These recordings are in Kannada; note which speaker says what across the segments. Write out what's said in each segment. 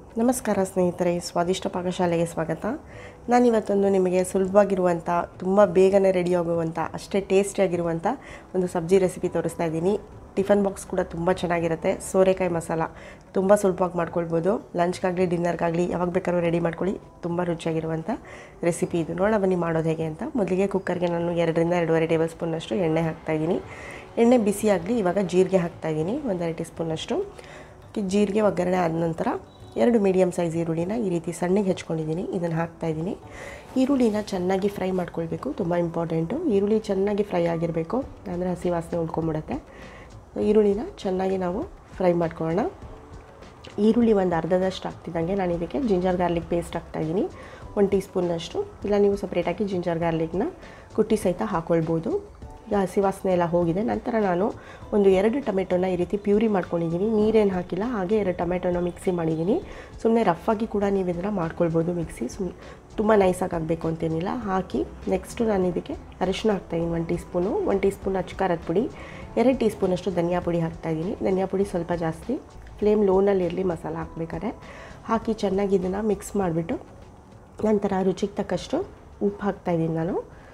Speaker 1: ನಮಸ್ಕಾರ ಸ್ನೇಹಿತರೆ ಸ್ವಾದಿಷ್ಟ ಪಾಕಶಾಲೆಗೆ ಸ್ವಾಗತ ನಾನಿವತ್ತೊಂದು ನಿಮಗೆ ಸುಲಭವಾಗಿರುವಂಥ ತುಂಬ ಬೇಗನೆ ರೆಡಿ ಆಗುವಂಥ ಅಷ್ಟೇ ಟೇಸ್ಟಿಯಾಗಿರುವಂಥ ಒಂದು ಸಬ್ಜಿ ರೆಸಿಪಿ ತೋರಿಸ್ತಾ ಇದ್ದೀನಿ ಟಿಫನ್ ಬಾಕ್ಸ್ ಕೂಡ ತುಂಬ ಚೆನ್ನಾಗಿರುತ್ತೆ ಸೋರೆಕಾಯಿ ಮಸಾಲ ತುಂಬ ಸುಲಭವಾಗಿ ಮಾಡ್ಕೊಳ್ಬೋದು ಲಂಚ್ಗಾಗಲಿ ಡಿನ್ನರ್ಗಾಗಲಿ ಯಾವಾಗ ಬೇಕಾದ್ರೂ ರೆಡಿ ಮಾಡ್ಕೊಳ್ಳಿ ತುಂಬ ರುಚಿಯಾಗಿರುವಂಥ ರೆಸಿಪಿ ಇದು ನೋಡೋಣ ಬನ್ನಿ ಮಾಡೋದು ಹೇಗೆ ಅಂತ ಮೊದಲಿಗೆ ಕುಕ್ಕರ್ಗೆ ನಾನು ಎರಡರಿಂದ ಎರಡೂವರೆ ಟೇಬಲ್ ಸ್ಪೂನಷ್ಟು ಎಣ್ಣೆ ಹಾಕ್ತಾಯಿದ್ದೀನಿ ಎಣ್ಣೆ ಬಿಸಿ ಆಗಲಿ ಇವಾಗ ಜೀರಿಗೆ ಹಾಕ್ತಾಯಿದ್ದೀನಿ ಒಂದೆರಡು ಟೀ ಸ್ಪೂನಷ್ಟು ಜೀರಿಗೆ ಒಗ್ಗರಣೆ ಆದ ನಂತರ ಎರಡು ಮೀಡಿಯಮ್ ಸೈಜ್ ಈರುಳ್ಳಿನ ಈ ರೀತಿ ಸಣ್ಣಗೆ ಹೆಚ್ಕೊಂಡಿದ್ದೀನಿ ಇದನ್ನು ಹಾಕ್ತಾಯಿದ್ದೀನಿ ಈರುಳ್ಳಿನ ಚೆನ್ನಾಗಿ ಫ್ರೈ ಮಾಡ್ಕೊಳ್ಬೇಕು ತುಂಬ ಇಂಪಾರ್ಟೆಂಟು ಈರುಳ್ಳಿ ಚೆನ್ನಾಗಿ ಫ್ರೈ ಆಗಿರಬೇಕು ಅಂದರೆ ಹಸಿ ವಾಸನೆ ಉಳ್ಕೊಂಬಿಡುತ್ತೆ ಈರುಳ್ಳಿನ ಚೆನ್ನಾಗಿ ನಾವು ಫ್ರೈ ಮಾಡ್ಕೊಳ್ಳೋಣ ಈರುಳ್ಳಿ ಒಂದು ಅರ್ಧದಷ್ಟು ಹಾಕ್ತಿದ್ದಂಗೆ ನಾನು ಇದಕ್ಕೆ ಜಿಂಜರ್ ಗಾರ್ಲಿಕ್ ಪೇಸ್ಟ್ ಹಾಕ್ತಾಯಿದ್ದೀನಿ ಒಂದು ಟೀ ಸ್ಪೂನಷ್ಟು ಇಲ್ಲ ನೀವು ಸಪ್ರೇಟಾಗಿ ಜಿಂಜರ್ ಗಾರ್ಲಿಕ್ನ ಕುಟ್ಟಿ ಸಹಿತ ಹಾಕ್ಕೊಳ್ಬೋದು ಈಗ ಹಸಿ ವಾಸನೆ ಎಲ್ಲ ಹೋಗಿದೆ ನಂತರ ನಾನು ಒಂದು ಎರಡು ಟೊಮೆಟೊನ ಈ ರೀತಿ ಪ್ಯೂರಿ ಮಾಡ್ಕೊಂಡಿದ್ದೀನಿ ನೀರೇನು ಹಾಕಿಲ್ಲ ಹಾಗೆ ಎರಡು ಟೊಮೆಟೊನ ಮಿಕ್ಸಿ ಮಾಡಿದ್ದೀನಿ ಸುಮ್ಮನೆ ರಫಾಗಿ ಕೂಡ ನೀವು ಇದನ್ನು ಮಾಡ್ಕೊಳ್ಬೋದು ಮಿಕ್ಸಿ ಸುಮ್ಮನೆ ತುಂಬ ನೈಸಾಗಿ ಆಗಬೇಕು ಅಂತೇನಿಲ್ಲ ಹಾಕಿ ನೆಕ್ಸ್ಟು ನಾನು ಇದಕ್ಕೆ ಅರಿಶಿನ ಹಾಕ್ತಾಯಿದ್ದೀನಿ ಒಂದು ಟೀ ಸ್ಪೂನು ಒಂದು ಟೀ ಸ್ಪೂನ್ ಅಚ್ಕಾರದ ಪುಡಿ ಎರಡು ಟೀ ಸ್ಪೂನಷ್ಟು ಧನಿಯಾ ಪುಡಿ ಹಾಕ್ತಾಯಿದ್ದೀನಿ ಧನಿಯಾ ಪುಡಿ ಸ್ವಲ್ಪ ಜಾಸ್ತಿ ಫ್ಲೇಮ್ ಲೋನಲ್ಲಿರಲಿ ಮಸಾಲ ಹಾಕ್ಬೇಕಾದ್ರೆ ಹಾಕಿ ಚೆನ್ನಾಗಿ ಇದನ್ನು ಮಿಕ್ಸ್ ಮಾಡಿಬಿಟ್ಟು ನಂತರ ರುಚಿಗೆ ತಕ್ಕಷ್ಟು ಉಪ್ಪು ಹಾಕ್ತಾಯಿದ್ದೀನಿ ನಾನು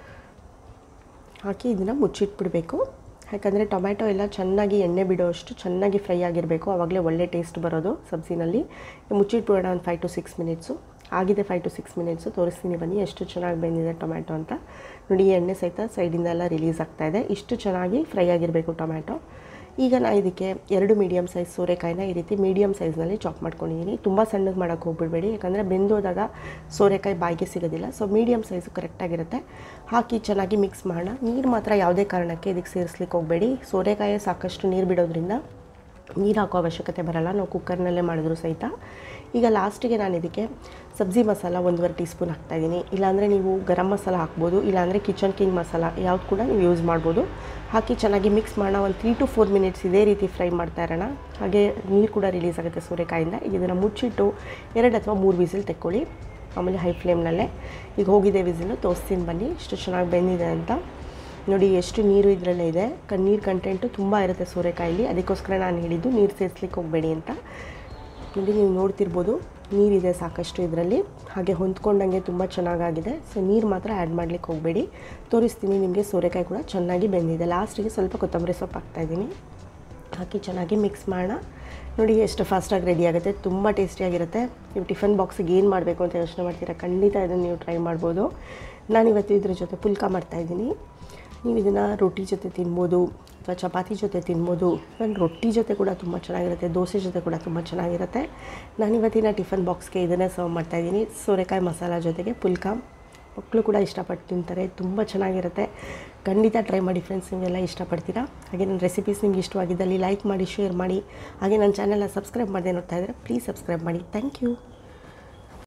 Speaker 1: ಹಾಕಿ ಇದನ್ನು ಮುಚ್ಚಿಟ್ಬಿಡಬೇಕು ಯಾಕಂದರೆ ಟೊಮ್ಯಾಟೊ ಎಲ್ಲ ಚೆನ್ನಾಗಿ ಎಣ್ಣೆ ಬಿಡೋಷ್ಟು ಚೆನ್ನಾಗಿ ಫ್ರೈ ಆಗಿರಬೇಕು ಆವಾಗಲೇ ಒಳ್ಳೆ ಟೇಸ್ಟ್ ಬರೋದು ಸಬ್ಸಿನಲ್ಲಿ ಮುಚ್ಚಿಟ್ಬಿಡೋಣ ಒಂದು ಫೈವ್ ಟು ಸಿಕ್ಸ್ ಮಿನಿಟ್ಸು ಆಗಿದೆ ಫೈವ್ ಟು ಸಿಕ್ಸ್ ಮಿನಿಟ್ಸು ತೋರಿಸ್ತೀನಿ ಬನ್ನಿ ಎಷ್ಟು ಚೆನ್ನಾಗಿ ಬೆಂದಿದೆ ಟೊಮ್ಯಾಟೊ ಅಂತ ನೋಡಿ ಎಣ್ಣೆ ಸಹಿತ ಸೈಡಿಂದ ಎಲ್ಲ ರಿಲೀಸ್ ಆಗ್ತಾಯಿದೆ ಇಷ್ಟು ಚೆನ್ನಾಗಿ ಫ್ರೈ ಆಗಿರಬೇಕು ಟೊಮ್ಯಾಟೊ ಈಗ ನಾನು ಇದಕ್ಕೆ ಎರಡು ಮೀಡಿಯಮ್ ಸೈಜ್ ಸೋರೆಕಾಯಿನ ಈ ರೀತಿ ಮೀಡಿಯಮ್ ಸೈಜ್ನಲ್ಲಿ ಚಾಪ್ ಮಾಡ್ಕೊಂಡಿದ್ದೀನಿ ತುಂಬ ಸಣ್ಣಗೆ ಮಾಡೋಕ್ಕೆ ಹೋಗ್ಬಿಡ್ಬೇಡಿ ಯಾಕಂದರೆ ಬೆಂದೋದಾಗ ಸೋರೆಕಾಯಿ ಬಾಯಿಗೆ ಸಿಗೋದಿಲ್ಲ ಸೊ ಮೀಡಿಯಮ್ ಸೈಜು ಕರೆಕ್ಟಾಗಿರುತ್ತೆ ಹಾಕಿ ಚೆನ್ನಾಗಿ ಮಿಕ್ಸ್ ಮಾಡೋಣ ನೀರು ಮಾತ್ರ ಯಾವುದೇ ಕಾರಣಕ್ಕೆ ಇದಕ್ಕೆ ಸೇರಿಸ್ಲಿಕ್ಕೆ ಹೋಗಬೇಡಿ ಸೋರೆಕಾಯಿ ಸಾಕಷ್ಟು ನೀರು ಬಿಡೋದ್ರಿಂದ ನೀರು ಹಾಕೋ ಅವಶ್ಯಕತೆ ಬರಲ್ಲ ನಾವು ಕುಕ್ಕರ್ನಲ್ಲೇ ಮಾಡಿದ್ರು ಸಹಿತ ಈಗ ಲಾಸ್ಟಿಗೆ ನಾನು ಇದಕ್ಕೆ ಸಬ್ಜಿ ಮಸಾಲ ಒಂದೂವರೆ ಟೀ ಸ್ಪೂನ್ ಹಾಕ್ತಾಯಿದ್ದೀನಿ ಇಲ್ಲಾಂದರೆ ನೀವು ಗರಂ ಮಸಾಲ ಹಾಕ್ಬೋದು ಇಲ್ಲಾಂದರೆ ಕಿಚನ್ ಕಿಂಗ್ ಮಸಾಲ ಯಾವ್ದು ಕೂಡ ನೀವು ಯೂಸ್ ಮಾಡ್ಬೋದು ಹಾಕಿ ಚೆನ್ನಾಗಿ ಮಿಕ್ಸ್ ಮಾಡೋಣ ಒಂದು ತ್ರೀ ಟು ಫೋರ್ ಮಿನಿಟ್ಸ್ ಇದೇ ರೀತಿ ಫ್ರೈ ಮಾಡ್ತಾ ಇರೋಣ ಹಾಗೆ ನೀರು ಕೂಡ ರಿಲೀಸ್ ಆಗುತ್ತೆ ಸೂರ್ಯಕಾಯಿಂದ ಈಗ ಇದನ್ನು ಮುಚ್ಚಿಟ್ಟು ಎರಡು ಅಥವಾ ಮೂರು ವಿಸಿಲ್ ತೆಕ್ಕೊಳ್ಳಿ ಆಮೇಲೆ ಹೈ ಫ್ಲೇಮ್ನಲ್ಲೇ ಈಗ ಹೋಗಿದೆ ವಿಸಿಲು ತೋರಿಸ್ತೀನಿ ಬನ್ನಿ ಇಷ್ಟು ಚೆನ್ನಾಗಿ ಬೆಂದಿದೆ ಅಂತ ನೋಡಿ ಎಷ್ಟು ನೀರು ಇದರಲ್ಲೇ ಇದೆ ಕ ನೀರು ಕಂಟೆಂಟು ತುಂಬ ಇರುತ್ತೆ ಸೋರೆಕಾಯಲ್ಲಿ ಅದಕ್ಕೋಸ್ಕರ ನಾನು ಹೇಳಿದ್ದು ನೀರು ಸೇರಿಸ್ಲಿಕ್ಕೆ ಹೋಗಬೇಡಿ ಅಂತ ನೋಡಿ ನೀವು ನೋಡ್ತಿರ್ಬೋದು ನೀರಿದೆ ಸಾಕಷ್ಟು ಇದರಲ್ಲಿ ಹಾಗೆ ಹೊಂದ್ಕೊಂಡಂಗೆ ತುಂಬ ಚೆನ್ನಾಗಾಗಿದೆ ಸೊ ನೀರು ಮಾತ್ರ ಆ್ಯಡ್ ಮಾಡ್ಲಿಕ್ಕೆ ಹೋಗಬೇಡಿ ತೋರಿಸ್ತೀನಿ ನಿಮಗೆ ಸೋರೆಕಾಯಿ ಕೂಡ ಚೆನ್ನಾಗಿ ಬೆಂದಿದೆ ಲಾಸ್ಟಿಗೆ ಸ್ವಲ್ಪ ಕೊತ್ತಂಬರಿ ಸೊಪ್ಪು ಹಾಕ್ತಾಯಿದ್ದೀನಿ ಹಾಕಿ ಚೆನ್ನಾಗಿ ಮಿಕ್ಸ್ ಮಾಡೋಣ ನೋಡಿ ಎಷ್ಟು ಫಾಸ್ಟಾಗಿ ರೆಡಿ ಆಗುತ್ತೆ ತುಂಬ ಟೇಸ್ಟಿಯಾಗಿರುತ್ತೆ ನೀವು ಟಿಫನ್ ಬಾಕ್ಸಿಗೆ ಏನು ಮಾಡಬೇಕು ಅಂತ ಯೋಚನೆ ಮಾಡ್ತೀರಾ ಖಂಡಿತ ಇದನ್ನು ನೀವು ಟ್ರೈ ಮಾಡ್ಬೋದು ನಾನಿವತ್ತು ಇದ್ರ ಜೊತೆ ಪುಲ್ಕ ಮಾಡ್ತಾಯಿದ್ದೀನಿ ನೀವು ಇದನ್ನು ರೊಟ್ಟಿ ಜೊತೆ ತಿನ್ಬೋದು ಅಥವಾ ಚಪಾತಿ ಜೊತೆ ತಿನ್ಬೋದು ನಾನು ರೊಟ್ಟಿ ಜೊತೆ ಕೂಡ ತುಂಬ ಚೆನ್ನಾಗಿರುತ್ತೆ ದೋಸೆ ಜೊತೆ ಕೂಡ ತುಂಬ ಚೆನ್ನಾಗಿರುತ್ತೆ ನಾನಿವತ್ತಿನ ಟಿಫನ್ ಬಾಕ್ಸ್ಗೆ ಇದನ್ನೇ ಸರ್ವ್ ಮಾಡ್ತಾಯಿದ್ದೀನಿ ಸೋರೆಕಾಯಿ ಮಸಾಲ ಜೊತೆಗೆ ಪುಲ್ಕ ಮಕ್ಕಳು ಕೂಡ ಇಷ್ಟಪಟ್ಟು ತಿಂತಾರೆ ತುಂಬ ಚೆನ್ನಾಗಿರುತ್ತೆ ಖಂಡಿತ ಟ್ರೈ ಮಾಡಿ ಫ್ರೆಂಡ್ಸ್ ನೀವೆಲ್ಲ ಇಷ್ಟಪಡ್ತೀರಾ ಹಾಗೆ ನನ್ನ ರೆಸಿಪೀಸ್ ನಿಮ್ಗೆ ಇಷ್ಟವಾಗಿದ್ದಲ್ಲಿ ಲೈಕ್ ಮಾಡಿ ಶೇರ್ ಮಾಡಿ ಹಾಗೆ ನನ್ನ ಚಾನೆಲ್ನ ಸಬ್ಸ್ಕ್ರೈಬ್ ಮಾಡದೆ ನೋಡ್ತಾ ಇದ್ದರೆ ಪ್ಲೀಸ್ ಸಬ್ಸ್ಕ್ರೈಬ್ ಮಾಡಿ ಥ್ಯಾಂಕ್ ಯು